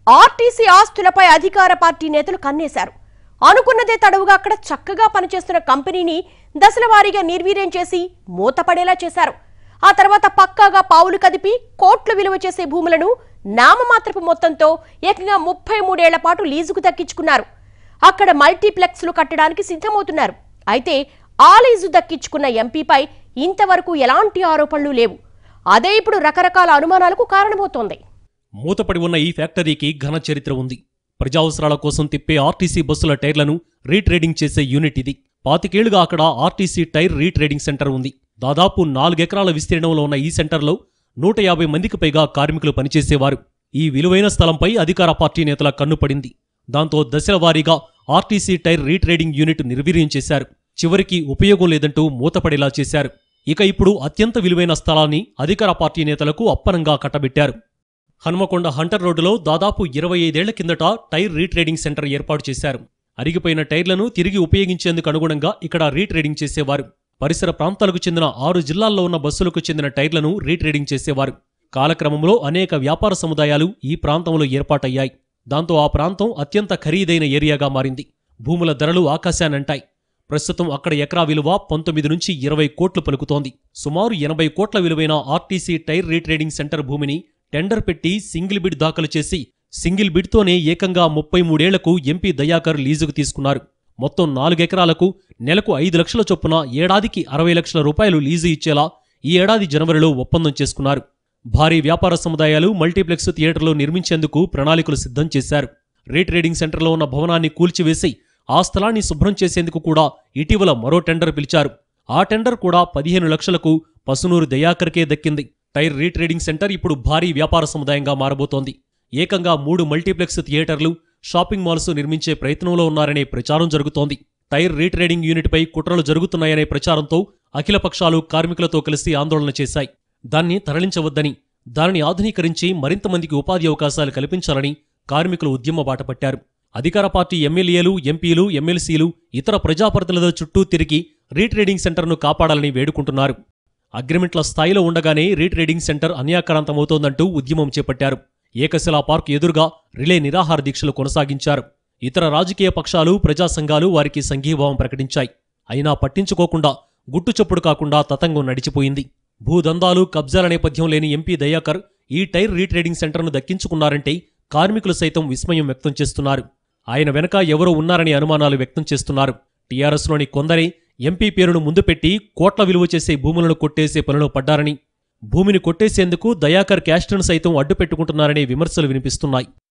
RTC ఆస్తులపై అధికార party నేతలు కన్నేశారు అనుకున్నదే తడవుగా అక్కడ చక్కగా పనిచేస్తున్న కంపెనీని దశల వారీగా నిర్వీర్యం చేసి మూతపడేలా చేశారు ఆ తర్వాత పక్కాగా పావులు కదిపి కోట్లు విలువ చేసే భూములను నామమాత్రపు మొత్తంతో ఏకంగా ముప్పై మూడేళ్ల పాటు లీజుకు దక్కించుకున్నారు అక్కడ మల్టీప్లెక్స్లు కట్టడానికి సిద్ధమవుతున్నారు అయితే ఆ లీజు దక్కించుకున్న ఎంపీపై ఇంతవరకు ఎలాంటి ఆరోపణలు లేవు అదే ఇప్పుడు రకరకాల అనుమానాలకు కారణమవుతోంది మూతపడి ఉన్న ఈ ఫ్యాక్టరీకి ఘన చరిత్ర ఉంది ప్రజావసరాల కోసం తిప్పే ఆర్టీసీ బస్సుల టైర్లను రీట్రేడింగ్ చేసే యూనిట్ ఇది పాతికేళ్లుగా అక్కడ ఆర్టీసీ టైర్ రీట్రేడింగ్ సెంటర్ ఉంది దాదాపు నాలుగెకరాల విస్తీర్ణంలో ఉన్న ఈ సెంటర్లో నూట యాభై మందికి పైగా కార్మికులు పనిచేసేవారు ఈ విలువైన స్థలంపై అధికార పార్టీ నేతల కన్నుపడింది దాంతో దశల వారీగా ఆర్టీసీ టైర్ రీట్రేడింగ్ యూనిట్ నిర్వీర్యం చేశారు చివరికి ఉపయోగం లేదంటూ మూతపడేలా చేశారు ఇక ఇప్పుడు అత్యంత విలువైన స్థలాన్ని అధికార పార్టీ నేతలకు అప్పనంగా కట్టబెట్టారు హనుమకొండ హంటర్ రోడ్డులో దాదాపు ఇరవై ఐదేళ్ల కిందట టైర్ రీట్రేడింగ్ సెంటర్ ఏర్పాటు చేశారు అరిగిపోయిన టైర్లను తిరిగి ఉపయోగించేందుకు అనుగుణంగా ఇక్కడ రీట్రేడింగ్ చేసేవారు పరిసర ప్రాంతాలకు చెందిన ఆరు జిల్లాల్లో ఉన్న బస్సులకు చెందిన టైర్లను రీట్రేడింగ్ చేసేవారు కాలక్రమంలో అనేక వ్యాపార సముదాయాలు ఈ ప్రాంతంలో ఏర్పాటయ్యాయి దాంతో ఆ ప్రాంతం అత్యంత ఖరీదైన ఏరియాగా మారింది భూముల ధరలు ఆకాశానంటాయి ప్రస్తుతం అక్కడ ఎకరా విలువ పంతొమ్మిది నుంచి ఇరవై కోట్లు పలుకుతోంది సుమారు ఎనభై కోట్ల విలువైన ఆర్టీసీ టైర్ రీట్రేడింగ్ సెంటర్ భూమిని టెండర్ పెట్టి సింగిల్ బిడ్ దాఖలు చేసి సింగిల్ బిడ్తోనే ఏకంగా ముప్పై మూడేళ్లకు ఎంపీ దయాకర్ లీజుకు తీసుకున్నారు మొత్తం నాలుగెకరాలకు నెలకు ఐదు లక్షల చొప్పున ఏడాదికి అరవై లక్షల రూపాయలు లీజు ఇచ్చేలా ఈ ఏడాది జనవరిలో ఒప్పందం చేసుకున్నారు భారీ వ్యాపార సముదాయాలు మల్టీప్లెక్స్ థియేటర్లు నిర్మించేందుకు ప్రణాళికలు సిద్ధం చేశారు రీట్రేడింగ్ సెంటర్లో ఉన్న భవనాన్ని కూల్చివేసి ఆ స్థలాన్ని శుభ్రం చేసేందుకు కూడా ఇటీవల మరో టెండర్ పిలిచారు ఆ టెండర్ కూడా పదిహేను లక్షలకు పసునూరు దయాకర్కే దక్కింది టైర్ రీట్రేడింగ్ సెంటర్ ఇప్పుడు భారీ వ్యాపార సముదాయంగా మారబోతోంది ఏకంగా మూడు మల్టీప్లెక్స్ థియేటర్లు షాపింగ్ మాల్స్ నిర్మించే ప్రయత్నంలో ఉన్నారనే ప్రచారం జరుగుతోంది టైర్ రీట్రేడింగ్ యూనిట్పై కుట్రలు జరుగుతున్నాయనే ప్రచారంతో అఖిలపక్షాలు కార్మికులతో కలిసి ఆందోళన చేశాయి దాన్ని తరలించవద్దని దానిని ఆధునీకరించి మరింత మందికి ఉపాధి అవకాశాలు కల్పించాలని కార్మికులు ఉద్యమ బాట పట్టారు అధికార పార్టీ ఎమ్మెల్యేలు ఎంపీలు ఎమ్మెల్సీలు ఇతర ప్రజాప్రతినిధుల చుట్టూ తిరిగి రీట్రేడింగ్ సెంటర్ను కాపాడాలని వేడుకుంటున్నారు అగ్రిమెంట్ల స్థాయిలో ఉండగానే రీట్రేడింగ్ సెంటర్ అన్యాక్రాంతమవుతోందంటూ ఉద్యమం చేపట్టారు ఏకశిలా పార్క్ ఎదురుగా రిలే నిరాహార దీక్షలు కొనసాగించారు ఇతర రాజకీయ పక్షాలు ప్రజా సంఘాలు వారికి సంఘీభావం ప్రకటించాయి అయినా పట్టించుకోకుండా గుట్టుచప్పుడు కాకుండా తతంగం నడిచిపోయింది భూదందాలు కబ్జాల నేపథ్యం లేని ఎంపీ దయాకర్ ఈ టైర్ రీట్రేడింగ్ సెంటర్ను దక్కించుకున్నారంటే కార్మికులు సైతం విస్మయం వ్యక్తం చేస్తున్నారు ఆయన వెనక ఎవరో ఉన్నారని అనుమానాలు వ్యక్తం చేస్తున్నారు టీఆర్ఎస్లోని కొందరే ఎంపీ పేరును ముందు పెట్టి కోట్ల విలువ చేసే భూములను కొట్టేసే పనిలో పడ్డారని భూమిని కొట్టేసేందుకు దయాకర్ క్యాస్ట్ను సైతం అడ్డుపెట్టుకుంటున్నారనే విమర్శలు వినిపిస్తున్నాయి